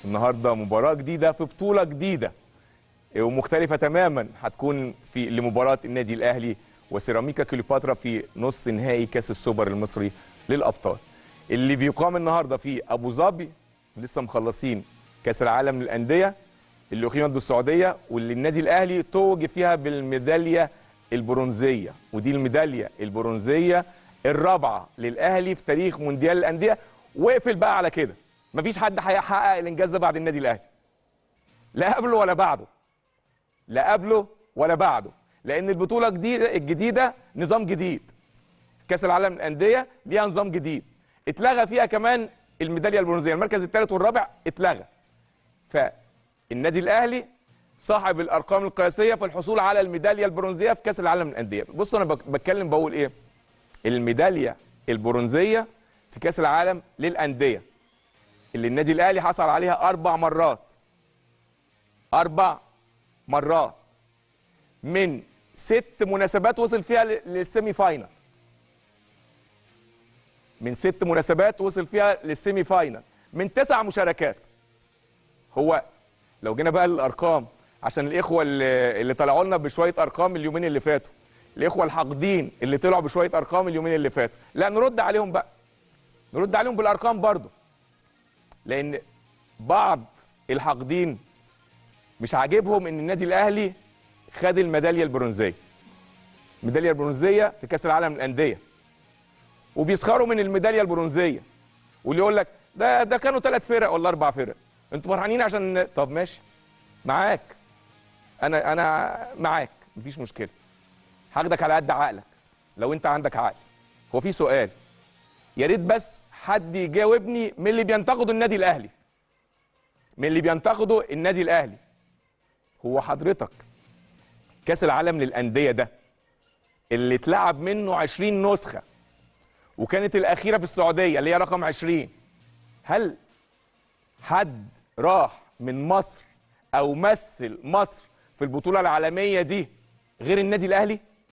النهارده مباراه جديده في بطوله جديده ومختلفه تماما هتكون في لمباراه النادي الاهلي وسيراميكا كليوباترا في نص نهائي كاس السوبر المصري للابطال اللي بيقام النهارده في ابو ظبي لسه مخلصين كاس العالم للانديه اللي اقيمت بالسعوديه واللي النادي الاهلي توج فيها بالميداليه البرونزيه ودي الميداليه البرونزيه الرابعه للاهلي في تاريخ مونديال الانديه واقفل بقى على كده مفيش حد هيحقق الانجاز ده بعد النادي الاهلي لا قبله ولا بعده لا قبله ولا بعده لان البطوله الجديده الجديده نظام جديد كاس العالم للانديه ليها نظام جديد اتلغى فيها كمان الميداليه البرونزيه المركز الثالث والرابع اتلغى فالنادي الاهلي صاحب الارقام القياسيه في الحصول على الميداليه البرونزيه في كاس العالم للانديه بص انا بتكلم بقول ايه الميداليه البرونزيه في كاس العالم للانديه اللي النادي الاهلي حصل عليها اربع مرات اربع مرات من ست مناسبات وصل فيها للسيمي فاينل من ست مناسبات وصل فيها للسيمي فاينل من تسع مشاركات هو لو جينا بقى للارقام عشان الاخوه اللي, اللي طلعوا لنا بشويه ارقام اليومين اللي فاتوا الاخوه الحاقدين اللي طلعوا بشويه ارقام اليومين اللي فاتوا لا نرد عليهم بقى نرد عليهم بالارقام برضه لان بعض الحاقدين مش عاجبهم ان النادي الاهلي خد الميداليه البرونزيه الميداليه البرونزيه في كاس العالم للانديه وبيسخروا من الميداليه البرونزيه واللي يقول لك ده ده كانوا ثلاث فرق ولا اربع فرق انتوا فرحانين عشان طب ماشي معاك انا انا معاك مفيش مشكله هاخدك على قد عقلك لو انت عندك عقل هو في سؤال يا ريت بس حد يجاوبني من اللي بينتقدوا النادي الاهلي من اللي بينتقدوا النادي الاهلي هو حضرتك كاس العالم للانديه ده اللي اتلعب منه 20 نسخه وكانت الاخيره في السعوديه اللي هي رقم 20 هل حد راح من مصر او مثل مصر في البطوله العالميه دي غير النادي الاهلي